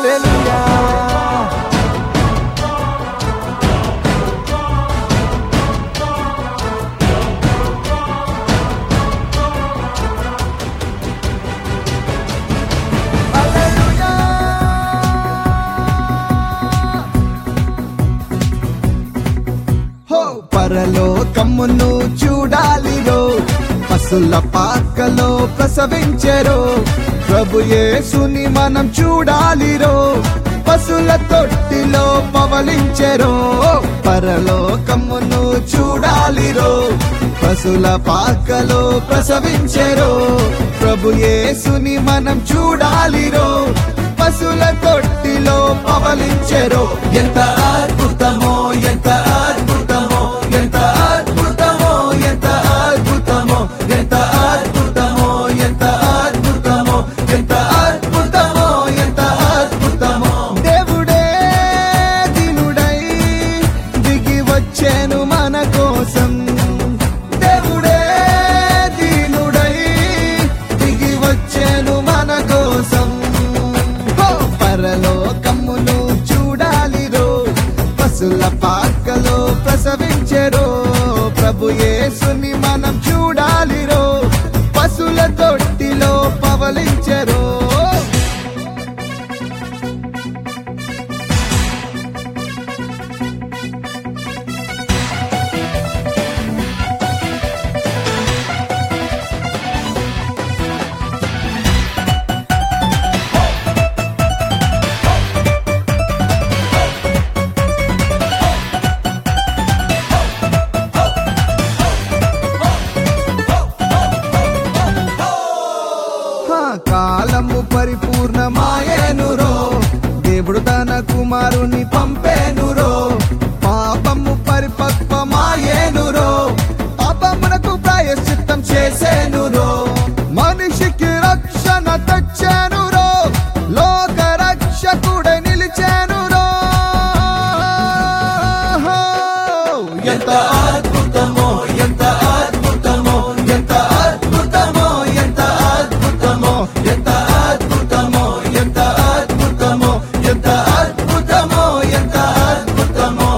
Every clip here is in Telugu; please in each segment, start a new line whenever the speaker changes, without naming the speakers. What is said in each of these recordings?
హల్లెలూయా హల్లెలూయా హో పరలోకమును చూడాలిరో పసుల పాకలో ప్రసవించెరో ప్రభు యేసుని మనం చూడాలిరో పసుల తొట్టిలో పవలించెరో పరలోకమును చూడాలిరో పసుల పాకలో ప్రసవించెరో ప్రభు యేసుని మనం చూడాలిరో పశుల తొట్టిలో పవలించెరో ఎంత అద్భుతమో ఎంత అద్భుతమో ఎంత అద్భుతమో ఎంత అద్భుతమో ఎంత అద్భుతమో ఎంత అద్భుతమో ఎంత అద్భుతమో ఎంత అద్భుతమో దేవుడే దినుడై దిగి వచ్చాను మన కోసం దేవుడే దీనుడై దిగి వచ్చాను మన కోసం హో! పరలోకమును చూడాలిరో పశుల పాకలో ప్రసవించెరో ప్రభు యేసుని మనం చూడాలిరో పశుల తొట్టిలో పవలించెరో హా, కాలము పరిపూర్ణమాయేనురో దేవుడు తన కుమారుని పంపేనురో పాపము పరిపక్వమాయేనురో పాపమునకు ప్రాయశ్చిత్తం చేసేనురో మనిషికి రక్షణ తెచ్చానురో లోక రక్షకుడై నిలిచానురో ఎంత అద్భుతమో ఎంత అద్భుతమో ఎంత అద్భుతమో ఎంత అద్భుతమో ఎంత అద్భుతమో ఎంత అద్భుతమో ఎంత అద్భుతమో ఎంత అద్భుతమో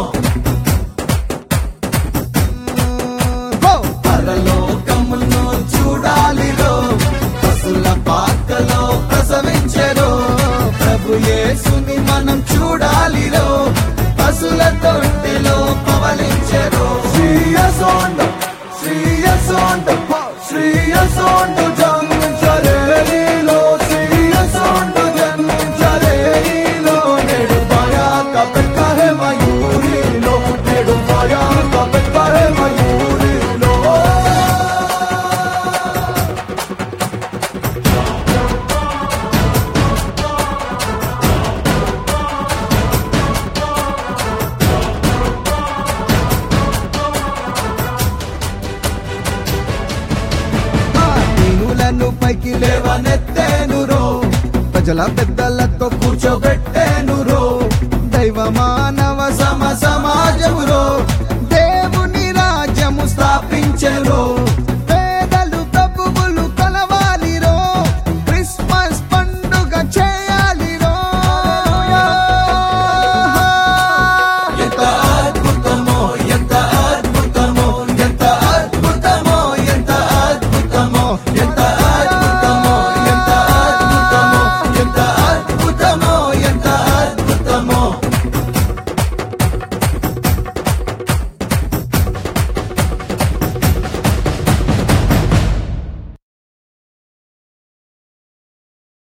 హో! పరలోకమును చూడాలిరో పశుల పాకలో ప్రసవించెరో ప్రభు యేసుని మనం చూడాలిరో పశుల తొట్టిలో పవలించెరో శ్రీయసోండ శ్రీయసోండ శ్రీయసోండ జన్మించరేలో శ్రీయసోండ జన్మించరేలో నేడు భయాక పెట్టే మయూరిలో నేడు భయాక పెట్టే మయూరిలో దీనులను పైకి లేవనెత్తేనురో ప్రజల పెద్దలతో కూర్చోబెట్టేను